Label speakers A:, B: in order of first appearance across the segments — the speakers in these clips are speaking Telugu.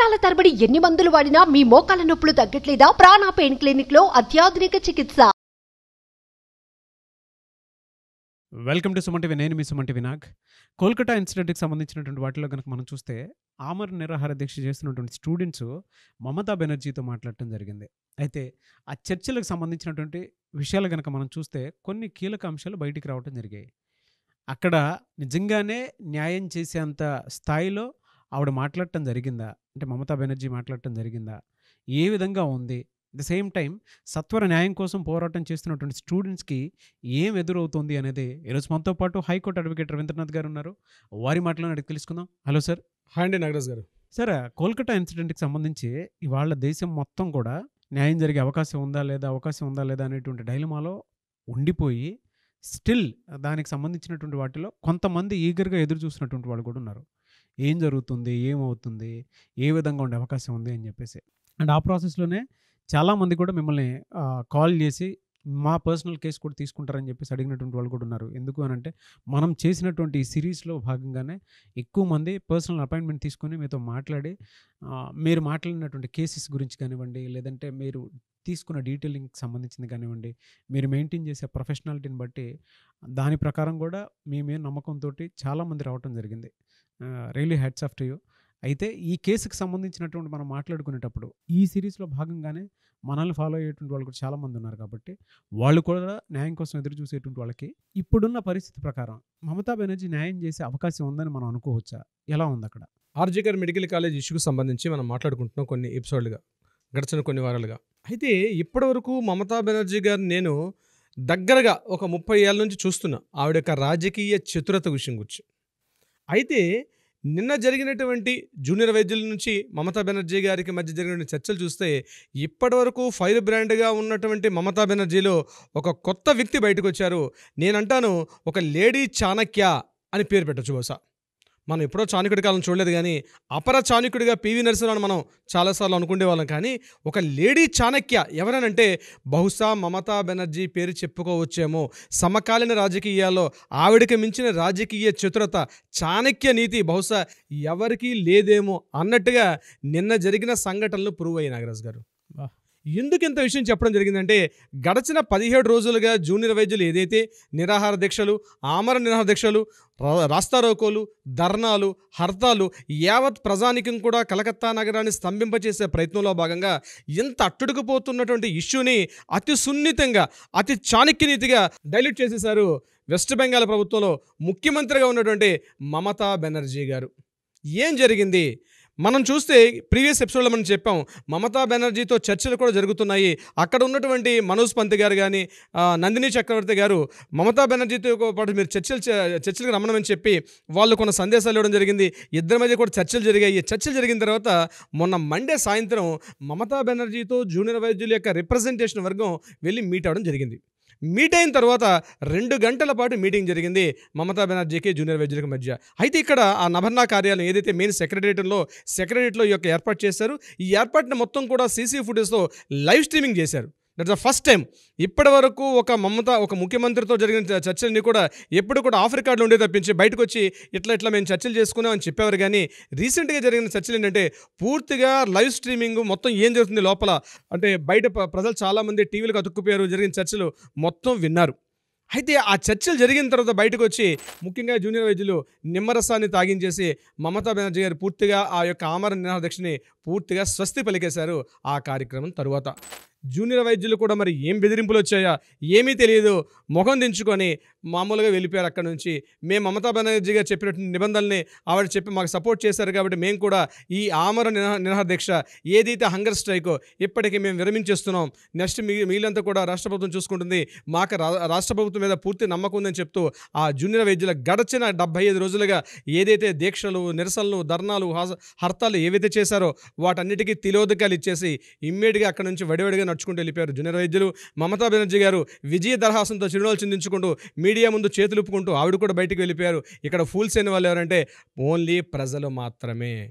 A: సంవత్సరాల తరబడి ఎన్ని మందులు వాడినా మీ మోకాల నొప్పులు తగ్గట్లేదా ప్రాణ పెయిన్ క్లినిక్ లో అత్యాధునిక చికిత్స
B: వెల్కమ్ టు సుమంటి నేను మీ సుమంటి వినాగ్ కోల్కతా ఇన్సిడెంట్కి సంబంధించినటువంటి వాటిలో కనుక మనం చూస్తే ఆమర్ నిరాహార దీక్ష చేస్తున్నటువంటి స్టూడెంట్స్ మమతా బెనర్జీతో మాట్లాడటం జరిగింది అయితే ఆ చర్చలకు సంబంధించినటువంటి విషయాలు కనుక మనం చూస్తే కొన్ని కీలక అంశాలు బయటికి రావటం జరిగాయి అక్కడ నిజంగానే న్యాయం చేసేంత స్థాయిలో ఆవిడ మాట్లాడటం జరిగిందా అంటే మమతా బెనర్జీ మాట్లాడటం జరిగిందా ఏ విధంగా ఉంది ద సేమ్ టైం సత్వర న్యాయం కోసం పోరాటం చేస్తున్నటువంటి స్టూడెంట్స్కి ఏం ఎదురవుతుంది అనేది ఈరోజు మనతో పాటు హైకోర్టు అడ్వకేట్ రవీంద్రనాథ్ గారు ఉన్నారు వారి మాటలను అడిగి తెలుసుకుందాం హలో సార్
C: హాయ్ అండి నాగరాజ్ గారు
B: సార్ కోల్కతా ఇన్సిడెంట్కి సంబంధించి ఇవాళ దేశం మొత్తం కూడా న్యాయం జరిగే అవకాశం ఉందా లేదా అవకాశం ఉందా లేదా అనేటువంటి డైలమాలో ఉండిపోయి స్టిల్ దానికి సంబంధించినటువంటి వాటిలో కొంతమంది ఈగర్గా ఎదురు చూసినటువంటి వాళ్ళు కూడా ఉన్నారు ఏం జరుగుతుంది ఏమవుతుంది ఏ విధంగా ఉండే అవకాశం ఉంది అని చెప్పేసి అండ్ ఆ ప్రాసెస్లోనే చాలామంది కూడా మిమ్మల్ని కాల్ చేసి మా పర్సనల్ కేసు కూడా తీసుకుంటారని చెప్పేసి అడిగినటువంటి వాళ్ళు కూడా ఉన్నారు ఎందుకు అని అంటే మనం చేసినటువంటి ఈ సిరీస్లో భాగంగానే ఎక్కువ మంది పర్సనల్ అపాయింట్మెంట్ తీసుకొని మీతో మాట్లాడి ఆ, మీరు మాట్లాడినటువంటి కేసెస్ గురించి కానివ్వండి లేదంటే మీరు తీసుకున్న డీటెయిలింగ్కి సంబంధించింది కానివ్వండి మీరు మెయింటైన్ చేసే ప్రొఫెషనాలిటీని బట్టి దాని ప్రకారం కూడా మీ మీద నమ్మకంతో చాలామంది రావటం జరిగింది really hats off to you అయితే ఈ కేసుకి సంబంధించినటువంటి మనం మాట్లాడుకునేటప్పుడు ఈ సిరీస్లో భాగంగానే మనల్ని ఫాలో అయ్యేటువంటి వాళ్ళు కూడా చాలామంది ఉన్నారు కాబట్టి వాళ్ళు కూడా న్యాయం కోసం ఎదురు చూసేటువంటి వాళ్ళకి ఇప్పుడున్న పరిస్థితి ప్రకారం మమతా బెనర్జీ న్యాయం చేసే అవకాశం ఉందని మనం అనుకోవచ్చా ఎలా ఉంది అక్కడ
C: ఆర్జికర్ మెడికల్ కాలేజ్ ఇష్యూకి సంబంధించి మనం మాట్లాడుకుంటున్నాం కొన్ని ఎపిసోడ్లుగా గడిచిన కొన్ని వారాలుగా అయితే ఇప్పటివరకు మమతా బెనర్జీ గారు నేను దగ్గరగా ఒక ముప్పై ఏళ్ళ నుంచి చూస్తున్నా ఆవిడ యొక్క రాజకీయ చతురత విషయం గురించి అయితే నిన్న జరిగినటువంటి జూనియర్ వైద్యుల నుంచి మమతా బెనర్జీ గారికి మధ్య జరిగిన చర్చలు చూస్తే ఇప్పటివరకు ఫైర్ బ్రాండ్గా ఉన్నటువంటి మమతా బెనర్జీలో ఒక కొత్త వ్యక్తి బయటకు వచ్చారు నేనంటాను ఒక లేడీ చాణక్య అని పేరు పెట్టచ్చు బహుశా మనం ఎప్పుడో చాణక్యుడి కాలం చూడలేదు కానీ అపర చాణక్యుడిగా పివి నరసింహన్ మనం చాలాసార్లు అనుకునే వాళ్ళం కానీ ఒక లేడీ చాణక్య ఎవరనంటే బహుశా మమతా బెనర్జీ పేరు చెప్పుకోవచ్చేమో సమకాలీన రాజకీయాల్లో ఆవిడకి మించిన రాజకీయ చతురత చాణక్య నీతి బహుశా ఎవరికీ లేదేమో అన్నట్టుగా నిన్న జరిగిన సంఘటనలు ప్రూవ్ అయ్యాయి నాగరాజు గారు
B: వాహ్.
C: ఎందుకు ఇంత విషయం చెప్పడం జరిగిందంటే గడచిన పదిహేడు రోజులుగా జూనియర్ వైద్యులు ఏదైతే నిరాహార దీక్షలు ఆమర నిరాహార దీక్షలు రా- రాస్తారోకోలు ధర్నాలు హర్తాలు యావత్ ప్రజానికం కూడా కలకత్తా నగరాన్ని స్తంభింపచేసే ప్రయత్నంలో భాగంగా ఇంత అట్టుడుకుపోతున్నటువంటి ఇష్యూని అతి సున్నితంగా అతి చాణక్యనీతిగా డైల్యూట్ చేసేశారు వెస్ట్ బెంగాల్ ప్రభుత్వంలో ముఖ్యమంత్రిగా ఉన్నటువంటి మమతా బెనర్జీ గారు ఏం జరిగింది మనం చూస్తే ప్రీవియస్ ఎపిసోడ్లో మనం చెప్పాం మమతా బెనర్జీతో చర్చలు కూడా జరుగుతున్నాయి అక్కడ ఉన్నటువంటి మనోజ్ పంత్ గారు కానీ నందిని చక్రవర్తి గారు మమతా బెనర్జీతో పాటు మీరు చర్చలు చే- చర్చలకు రమ్మనమని చెప్పి వాళ్ళు కొన్ని సందేశాలు ఇవ్వడం జరిగింది ఇద్దరి మధ్య కూడా చర్చలు జరిగాయి చర్చలు జరిగిన తర్వాత మొన్న మండే సాయంత్రం మమతా బెనర్జీతో జూనియర్ వైద్యుల యొక్క రిప్రజెంటేషన్ వర్గం వెళ్ళి మీట్ అవ్వడం జరిగింది మీట్ అయిన తర్వాత రెండు గంటల పాటు మీటింగ్ జరిగింది మమతా బెనర్జీకి జూనియర్ వైద్యులకు మధ్య అయితే ఇక్కడ ఆ నభర్నా కార్యాలయం ఏదైతే మెయిన్ సెక్రటరియట్లో సెక్రటరియట్లో ఈ యొక్క ఏర్పాటు చేశారు ఈ ఏర్పాటుని మొత్తం కూడా సీసీ ఫుటేజ్తో లైవ్ స్ట్రీమింగ్ చేశారు దట్ ద ఫస్ట్ టైం ఇప్పటి వరకు ఒక మమత ఒక ముఖ్యమంత్రితో జరిగిన చ- చర్చలన్నీ కూడా ఎప్పుడు కూడా ఆఫ్ రికార్డులు ఉండే తప్పించి బయటకు వచ్చి ఇట్లా ఇట్లా మేము చర్చలు చేసుకున్నామని చెప్పేవారు కానీ రీసెంట్గా జరిగిన చర్చలు ఏంటంటే పూర్తిగా లైవ్ స్ట్రీమింగ్ మొత్తం ఏం జరుగుతుంది లోపల అంటే బయట ప్ర- ప్రజలు చాలామంది టీవీలకు అతుక్కుపోయారు జరిగిన చర్చలు మొత్తం విన్నారు అయితే ఆ చర్చలు జరిగిన తర్వాత బయటకు వచ్చి ముఖ్యంగా జూనియర్ వైద్యులు నిమ్మరసాన్ని తాగించేసి మమతా బెనర్జీ గారు పూర్తిగా ఆ యొక్క ఆమర నిరాదక్షిని పూర్తిగా స్వస్తి పలికేశారు ఆ కార్యక్రమం తరువాత జూనియర్ వైద్యులు కూడా మరి ఏం బెదిరింపులు వచ్చాయా ఏమీ తెలియదు మొహం దించుకొని మామూలుగా వెళ్ళిపోయారు అక్కడ నుంచి మేము మమతా బెనర్జీ గారు చెప్పినటువంటి నిబంధనల్ని ఆవిడ చెప్పి మాకు సపోర్ట్ చేశారు కాబట్టి మేము కూడా ఈ ఆమర నిరా- నిరాహార దీక్ష ఏదైతే హంగర్ స్ట్రైకో ఇప్పటికీ మేము విరమించేస్తున్నాం నెక్స్ట్ మీ మీలంతా కూడా రాష్ట్ర ప్రభుత్వం చూసుకుంటుంది మాకు రా- రాష్ట్ర ప్రభుత్వం మీద పూర్తి నమ్మకం ఉందని చెప్తూ ఆ జూనియర్ వైద్యుల గడచిన డెబ్బై ఐదు రోజులుగా ఏదైతే దీక్షలు నిరసనలు ధర్నాలు హాజ- హర్తాలు ఏవైతే చేశారో వాటన్నిటికీ తిలోదకాలు ఇచ్చేసి ఇమ్మీడియట్గా అక్కడ నుంచి వడివడిగా నడుచుకుంటూ వెళ్ళిపోయారు జూనియర్ వైద్యులు మమతా బెనర్జీ గారు విజయ దరహాసంతో చిరునవ్వులు చిందించుకుంటూ మీడియా ముందు చేతులు ఊపుకుంటూ ఆవిడ కూడా బయటికి వెళ్ళిపోయారు ఇక్కడ ఫూల్స్ అయిన వాళ్ళు ఎవరంటే ఓన్లీ ప్రజలు మాత్రమే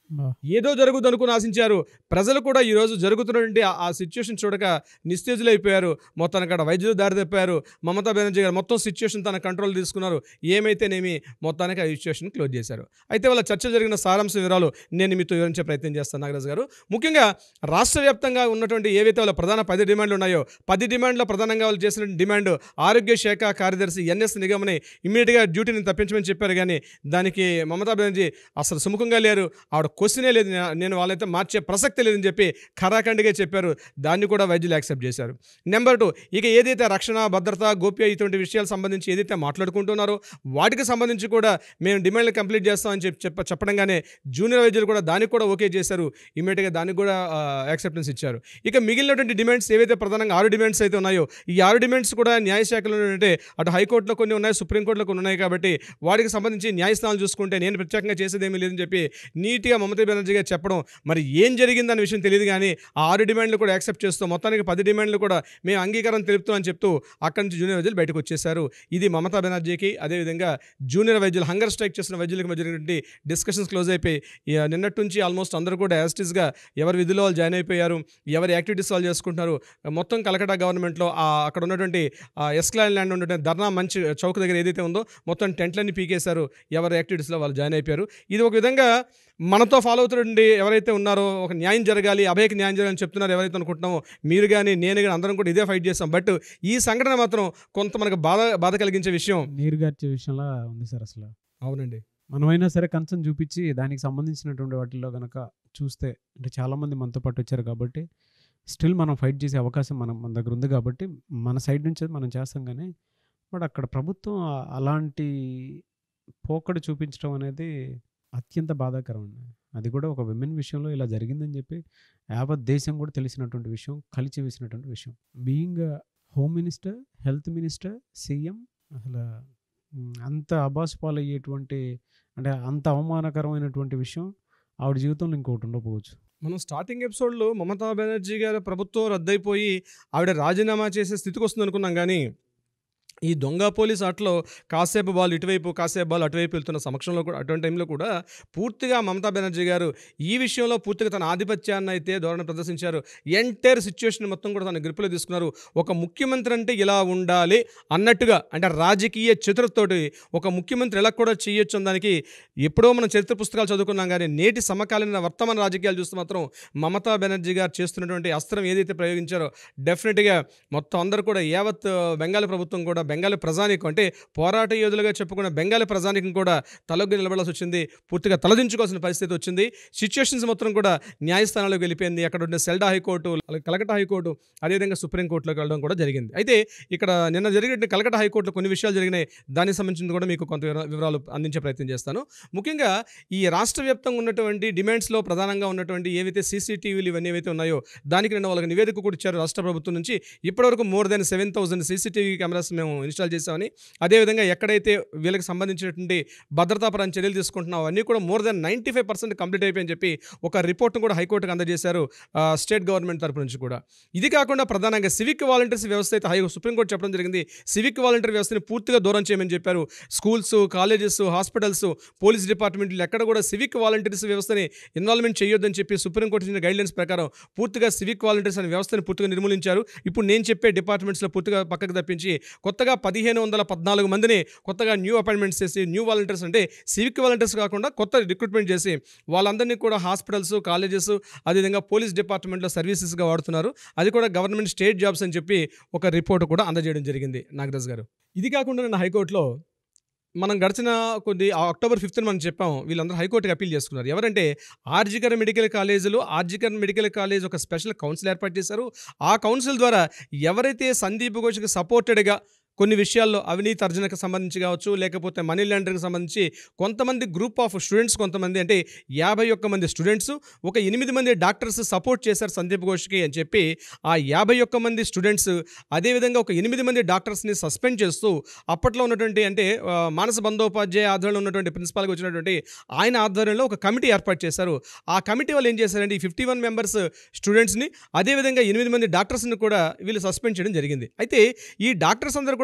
C: ఏదో జరుగుద్ది అనుకుని ఆశించారు ప్రజలు కూడా ఈరోజు జరుగుతున్నటువంటి ఆ- ఆ సిచ్యువేషన్ చూడక నిస్తేజులైపోయారు మొత్తానికి అక్కడ వైద్యులు దారి తప్పారు మమతా బెనర్జీ గారు మొత్తం సిచ్యువేషన్ తన కంట్రోల్ తీసుకున్నారు ఏమైతేనేమి మొత్తానికి ఆ సిచ్యువేషన్ క్లోజ్ చేశారు అయితే వాళ్ళ చర్చ జరిగిన సారాంశ వివరాలు నేను మీతో వివరించే ప్రయత్నం చేస్తాను నాగరాజు గారు ముఖ్యంగా రాష్ట్ర వ్యాప్తంగా ఉన్నటువంటి ఏవైతే వాళ్ళ ప్రధాన పది డిమాండ్లు ఉన్నాయో పది డిమాండ్లో ప్రధానంగా వాళ్ళు చేసిన డిమాండ్ ఆరోగ్య శాఖ కార్యదర్శి ఎన్ఎస్ నిగమని ఇమ్మీడియట్గా డ్యూటీని తప్పించమని చెప్పారు కానీ దానికి మమతా బెనర్జీ అసలు సుముఖంగా లేరు ఆవిడ క్వశ్చనే లేదు నే- నేను వాళ్ళైతే మార్చే ప్రసక్తి లేదని చెప్పి ఖరాఖండిగా చెప్పారు దాన్ని కూడా వైద్యులు యాక్సెప్ట్ చేశారు నెంబర్ టూ ఇక ఏదైతే రక్షణ భద్రత గోప్య ఇటువంటి విషయాలకు సంబంధించి ఏదైతే మాట్లాడుకుంటున్నారో వాటికి సంబంధించి కూడా మేము డిమాండ్లు కంప్లీట్ చేస్తామని చెప్పి చెప్ప చెప్పడంగానే జూనియర్ వైద్యులు కూడా దానికి కూడా ఓకే చేశారు ఇమీడియట్గా దానికి కూడా యాక్సెప్టెన్స్ ఇచ్చారు ఇక మిగిలినటువంటి డిమాండ్స్ ఏవైతే ప్రధానంగా ఆరు డిమాండ్స్ అయితే ఉన్నాయో ఈ ఆరు డిమాండ్స్ కూడా న్యాయశాఖలో అంటే అటు హైకోర్టులో కొన్ని ఉన్నాయి సుప్రీంకోర్టులో కొన్ని ఉన్నాయి కాబట్టి వాటికి సంబంధించి న్యాయస్థానాలు చూసుకుంటే నేను ప్రత్యేకంగా చేసేదేమీ లేదని చెప్పి నీట్గా మమతా బెనర్జీ గారు చెప్పడం మరి ఏం జరిగిందన్న విషయం తెలియదు కానీ ఆ ఆరు డిమాండ్లు కూడా యాక్సెప్ట్ చేస్తూ మొత్తానికి పది డిమాండ్లు కూడా మేము అంగీకారం తెలుపుతామని చెప్తూ అక్కడి నుంచి జూనియర్ వైద్యులు బయటకు వచ్చేశారు ఇది మమతా బెనర్జీకి అదేవిధంగా జూనియర్ వైద్యులు హంగర్ స్ట్రైక్ చేసిన వైద్యులకు మధ్య జరిగినటువంటి డిస్కషన్స్ క్లోజ్ అయిపోయి ఇక నిన్నటి నుంచి ఆల్మోస్ట్ అందరూ కూడా యాస్టిస్గా ఎవరి విధుల్లో వాళ్ళు జాయిన్ అయిపోయారు ఎవరి యాక్టివిటీస్ వాళ్ళు చేసుకుంటున్నారు మొత్తం కలకటా గవర్నమెంట్లో ఆ అక్కడ ఉన్నటువంటి ఎస్క్లాన్ ల్యాండ్ ఉన్నటువంటి ధర్నా మంచి చౌక్ దగ్గర ఏదైతే ఉందో మొత్తం టెంట్లన్నీ పీకేశారు ఎవరి యాక్టివిటీస్లో వాళ్ళు జాయిన్ అయిపోయారు ఇది ఒక విధంగా మనతో ఫాలో అవుతుండే ఎవరైతే ఉన్నారో ఒక న్యాయం జరగాలి అభయకి న్యాయం జరగాలని చెప్తున్నారు ఎవరైతే అనుకుంటున్నామో మీరు కానీ నేను కానీ అందరం కూడా ఇదే ఫైట్ చేస్తాం బట్ ఈ సంఘటన మాత్రం కొంత మనకు బాధ బాధ కలిగించే విషయం
B: నీరుగార్చే విషయంలో ఉంది సార్ అసలు
C: అవునండి
B: మనమైనా సరే కన్సర్న్ చూపించి దానికి సంబంధించినటువంటి వాటిల్లో కనుక చూస్తే అంటే చాలామంది మనతో పాటు వచ్చారు కాబట్టి స్టిల్ మనం ఫైట్ చేసే అవకాశం మనం మన దగ్గర ఉంది కాబట్టి మన సైడ్ నుంచి మనం చేస్తాం కానీ బట్ అక్కడ ప్రభుత్వం ఆ- అలాంటి పోకడు చూపించడం అనేది అత్యంత బాధాకరం అండి అది కూడా ఒక విమెన్ విషయంలో ఇలా జరిగిందని చెప్పి యావత్ దేశం కూడా తెలిసినటువంటి విషయం కలిచి వేసినటువంటి విషయం being home minister health minister CM అసలు మ్, అంత అబాస్ పాలయ్యేటువంటి అంటే అంత అవమానకరమైనటువంటి విషయం ఆవిడ జీవితంలో ఇంకొకటి ఉండకపోవచ్చు
C: మనం స్టార్టింగ్ ఎపిసోడ్లో మమతా బెనర్జీ గారి ప్రభుత్వం రద్దయిపోయి ఆవిడ రాజీనామా చేసే స్థితికి వస్తుంది అనుకున్నాం కానీ ఈ దొంగ పోలీస్ ఆటలో కాసేపు బాల్ ఇటువైపు కాసేపు బాల్ అటువైపు వెళ్తున్న సమక్షంలో కూడా అటువంటి టైంలో కూడా పూర్తిగా మమతా బెనర్జీ గారు ఈ విషయంలో పూర్తిగా తన ఆధిపత్యాన్ని అయితే ధోరణి ప్రదర్శించారు ఎంటైర్ సిచ్యువేషన్ మొత్తం కూడా తన గ్రిప్లో తీసుకున్నారు ఒక ముఖ్యమంత్రి అంటే ఇలా ఉండాలి అన్నట్టుగా అంటే రాజకీయ చతురతోటి ఒక ముఖ్యమంత్రి ఎలా కూడా చేయొచ్చు అన్న దానికి ఎప్పుడో మనం చరిత్ర పుస్తకాలు చదువుకున్నాం కానీ నేటి సమకాలీన వర్తమాన రాజకీయాలు చూస్తే మాత్రం మమతా బెనర్జీ గారు చేస్తున్నటువంటి అస్త్రం ఏదైతే ప్రయోగించారో డెఫినెట్గా మొత్తం అందరూ కూడా యావత్ బెంగాల్ ప్రభుత్వం కూడా బెంగాల్ ప్రజానికం అంటే పోరాట యోధులుగా చెప్పుకున్న బెంగాల్ ప్రజానికం కూడా తలొగ్గి నిలబడాల్సి వచ్చింది పూర్తిగా తలదించుకోవాల్సిన పరిస్థితి వచ్చింది సిచ్యువేషన్స్ మొత్తం కూడా న్యాయస్థానాలకు వెళ్ళిపోయింది అక్కడ ఉండే సెల్డా హైకోర్టు అలాగే కలకటా హైకోర్టు అదేవిధంగా సుప్రీంకోర్టులోకి వెళ్ళడం కూడా జరిగింది అయితే ఇక్కడ నిన్న జరిగిన కలకటా హైకోర్టులో కొన్ని విషయాలు జరిగినాయి దానికి సంబంధించి కూడా మీకు కొంత వివరా- వివరాలు అందించే ప్రయత్నం చేస్తాను ముఖ్యంగా ఈ రాష్ట్ర వ్యాప్తంగా ఉన్నటువంటి డిమాండ్స్లో ప్రధానంగా ఉన్నటువంటి ఏవైతే సీసీటీవీలు ఇవన్నీ ఏవైతే ఉన్నాయో దానికి నిన్న వాళ్ళకి నివేదిక కూడా ఇచ్చారు రాష్ట్ర ప్రభుత్వం నుంచి ఇప్పటివరకు more than seven thousand CCTV cameras మేము ఇన్స్టాల్ చేసామని అదేవిధంగా ఎక్కడైతే వీళ్ళకి సంబంధించినటువంటి భద్రతాపరమైన చర్యలు తీసుకుంటున్నాం అవన్నీ కూడా more than ninety five percent complete అయిపోయని చెప్పి ఒక రిపోర్ట్ను కూడా హైకోర్టుకు అందజేశారు ఆ, స్టేట్ గవర్నమెంట్ తరపు నుంచి కూడా ఇది కాకుండా ప్రధానంగా సివిక్ వాలంటీర్స్ వ్యవస్థ అయితే హై సుప్రీంకోర్టు చెప్పడం జరిగింది సివిక్ వాలంటీర్ వ్యవస్థని పూర్తిగా దూరం చేయమని చెప్పారు స్కూల్స్ కాలేజెస్ హాస్పిటల్స్ పోలీస్ డిపార్ట్మెంట్లు ఎక్కడ కూడా సివిక్ వాలంటీర్స్ వ్యవస్థని ఇన్వాల్వ్మెంట్ చేయొద్దని చెప్పి సుప్రీంకోర్టు ఇచ్చిన గైడ్లైన్స్ ప్రకారం పూర్తిగా సివిక్ వాలంటీర్స్ అనే వ్యవస్థని పూర్తిగా నిర్మూలించారు ఇప్పుడు నేను చెప్పే డిపార్ట్మెంట్స్లో పూర్తిగా పక్కకు తప్పించి కొత్తగా పదిహేను వందల పద్నాలుగు మందిని కొత్తగా న్యూ అపాయింట్మెంట్స్ చేసి న్యూ వాలంటీర్స్ అంటే సివిక్ వాలంటీర్స్ కాకుండా కొత్త రిక్రూట్మెంట్ చేసి వాళ్ళందరినీ కూడా హాస్పిటల్స్ కాలేజెస్ అదేవిధంగా పోలీస్ డిపార్ట్మెంట్లో సర్వీసెస్గా వాడుతున్నారు అది కూడా గవర్నమెంట్ స్టేట్ జాబ్స్ అని చెప్పి ఒక రిపోర్ట్ కూడా అందజేయడం జరిగింది నాగరాజ్ గారు ఇది కాకుండా నేను హైకోర్టులో మనం గడిచిన కొద్ది ఆ అక్టోబర్ ఫిఫ్త్ మనం చెప్పాం వీళ్ళందరూ హైకోర్టుకి అప్పీల్ చేసుకున్నారు ఎవరంటే ఆర్జికర్ మెడికల్ కాలేజీలో ఆర్జికర్ మెడికల్ కాలేజ్ ఒక స్పెషల్ కౌన్సిల్ ఏర్పాటు చేశారు ఆ కౌన్సిల్ ద్వారా ఎవరైతే సందీప్ ఘోష్కి సపోర్టెడ్గా కొన్ని విషయాల్లో అవినీతి అర్జనకు సంబంధించి కావచ్చు లేకపోతే మనీ లాండరింగ్కి సంబంధించి కొంతమంది గ్రూప్ ఆఫ్ స్టూడెంట్స్ కొంతమంది అంటే యాభై ఒక్క మంది స్టూడెంట్స్ ఒక ఎనిమిది మంది డాక్టర్స్ సపోర్ట్ చేశారు సందీప్ ఘోష్కి అని చెప్పి ఆ యాభై ఒక్క మంది స్టూడెంట్స్ అదేవిధంగా ఒక ఎనిమిది మంది డాక్టర్స్ని సస్పెండ్ చేస్తూ అప్పట్లో ఉన్నటువంటి అంటే ఆ, మానస బందోపాధ్యాయ ఆధ్వర్యంలో ఉన్నటువంటి ప్రిన్సిపాల్గా వచ్చినటువంటి ఆయన ఆధ్వర్యంలో ఒక కమిటీ ఏర్పాటు చేశారు ఆ కమిటీ వాళ్ళు ఏం చేశారంటే ఈ ఫిఫ్టీ వన్ మెంబర్స్ స్టూడెంట్స్ని అదేవిధంగా ఎనిమిది మంది డాక్టర్స్ని కూడా వీళ్ళు సస్పెండ్ చేయడం జరిగింది అయితే ఈ డాక్టర్స్ అందరూ కూడా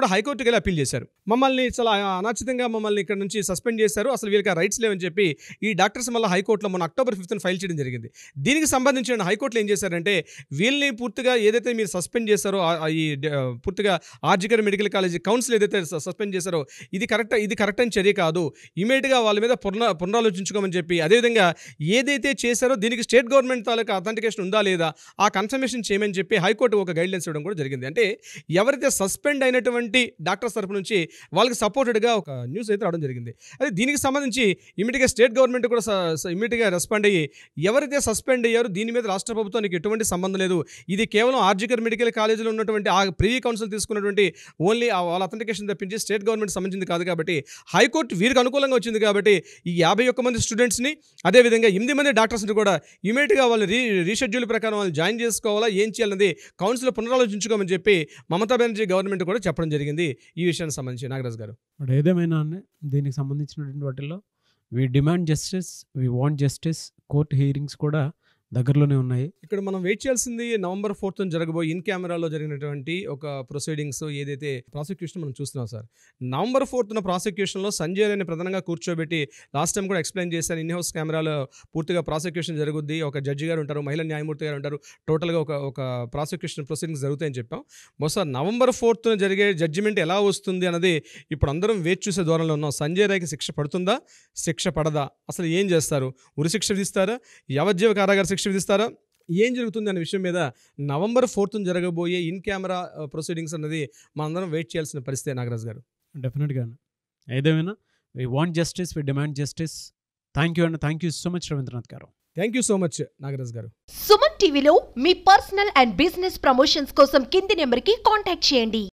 C: కూడా హైకోర్టుకి వెళ్ళి అప్పీల్ చేశారు మమ్మల్ని చాలా అనాచితంగా మమ్మల్ని ఇక్కడ నుంచి సస్పెండ్ చేశారు అసలు వీళ్ళకి ఆ రైట్స్ లేవని చెప్పి ఈ డాక్టర్స్ మళ్ళీ హైకోర్టులో మొన్న అక్టోబర్ ఫిఫ్త్ ఫైల్ చేయడం జరిగింది దీనికి సంబంధించిన హైకోర్టులో ఏం చేశారంటే వీళ్ళని పూర్తిగా ఏదైతే మీరు సస్పెండ్ చేశారో ఆ- ఆ ఈ డ- పూర్తిగా ఆర్జికర్ మెడికల్ కాలేజ్ కౌన్సిల్ ఏదైతే స- సస్పెండ్ చేశారో ఇది కరెక్ట్ ఇది కరెక్ట్ అని చర్య కాదు ఇమీడియట్గా వాళ్ళ మీద పునర పునరాలోచించుకోమని చెప్పి అదేవిధంగా ఏదైతే చేశారో దీనికి స్టేట్ గవర్నమెంట్ తాలూకా అథెంటికేషన్ ఉందా లేదా ఆ కన్ఫర్మేషన్ చేయమని చెప్పి హైకోర్టు ఒక గైడ్లైన్స్ ఇవ్వడం కూడా జరిగింది అంటే ఎవరైతే సస్పెండ్ అయినటువంటి డాక్టర్స్ తరపు నుంచి వాళ్ళకి సపోర్టెడ్గా ఒక న్యూస్ అయితే రావడం జరిగింది అదే దీనికి సంబంధించి ఇమీడియట్గా స్టేట్ గవర్నమెంట్ కూడా ఇమీడియట్గా రెస్పాండ్ అయ్యి ఎవరైతే సస్పెండ్ అయ్యారో దీని మీద రాష్ట్ర ప్రభుత్వానికి ఎటువంటి సంబంధం లేదు ఇది కేవలం ఆర్జికర్ మెడికల్ కాలేజీలో ఉన్నటువంటి ఆ ప్రివీ కౌన్సిల్ తీసుకున్నటువంటి ఓన్లీ ఆ వాళ్ళ అథెంటికేషన్ తప్పించి స్టేట్ గవర్నమెంట్ సంబంధించింది కాదు కాబట్టి హైకోర్టు వీరికి అనుకూలంగా వచ్చింది కాబట్టి ఈ యాభై ఒక్క మంది స్టూడెంట్స్ని అదేవిధంగా ఎనిమిది మంది డాక్టర్స్ని కూడా ఇమీడియట్గా వాళ్ళు రీ రీషెడ్యూల్ ప్రకారం వాళ్ళు జాయిన్ చేసుకోవాలా ఏం చేయాలన్నది కౌన్సిల్ పునరాలోచించుకోమని చెప్పి మమతా బెనర్జీ గవర్నమెంట్ కూడా చెప్పడం జరిగింది ఈ విషయానికి సంబంధించి నాగరాజ్ గారు
B: బట్ ఏదేమైనా అనే దీనికి సంబంధించినటువంటి వాటిల్లో we demand justice we want justice court hearings కూడా దగ్గరలోనే ఉన్నాయి
C: ఇక్కడ మనం వెయిట్ చేయాల్సింది నవంబర్ ఫోర్త్ జరగబోయే ఇన్ కెమెరాలో జరిగినటువంటి ఒక ప్రొసీడింగ్స్ ఏదైతే ప్రాసిక్యూషన్ మనం చూస్తున్నాం సార్ నవంబర్ ఫోర్త్న ప్రాసిక్యూషన్లో సంజయ్ అని ప్రధానంగా కూర్చోబెట్టి లాస్ట్ టైం కూడా ఎక్స్ప్లెయిన్ చేశాను ఇన్ హౌస్ కెమెరాలో పూర్తిగా ప్రాసిక్యూషన్ జరుగుద్ది ఒక జడ్జి గారు ఉంటారు మహిళా న్యాయమూర్తి గారు ఉంటారు టోటల్గా ఒక ఒక ప్రాసిక్యూషన్ ప్రొసీడింగ్స్ జరుగుతాయని చెప్పాం బహుశా నవంబర్ ఫోర్త్న జరిగే జడ్జిమెంట్ ఎలా వస్తుంది అన్నది ఇప్పుడు అందరం వేచి చూసే దూరంలో ఉన్నాం సంజయ్ రాయ్కి శిక్ష పడుతుందా శిక్ష పడదా అసలు ఏం చేస్తారు ఉరి శిక్ష విధిస్తారా యావజ్జీవ కారాగార శిక్ష విధిస్తారా ఏం జరుగుతుంది అనే విషయం మీద నవంబర్ ఫోర్త్ జరగబోయే ఇన్ కెమెరా ప్రొసీడింగ్స్ అన్నది మనందరం వెయిట్ చేయాల్సిన పరిస్థితి నాగరాజ్ గారు
B: డెఫినెట్గా ఏదేమైనా we want justice we demand justice thank you and thank you so much Ravindranath garu
C: thank you so much Nagaraj garu
A: Suman టీవీలో మీ పర్సనల్ అండ్ బిజినెస్ ప్రమోషన్స్ కోసం కింది నెంబర్కి కాంటాక్ట్ చేయండి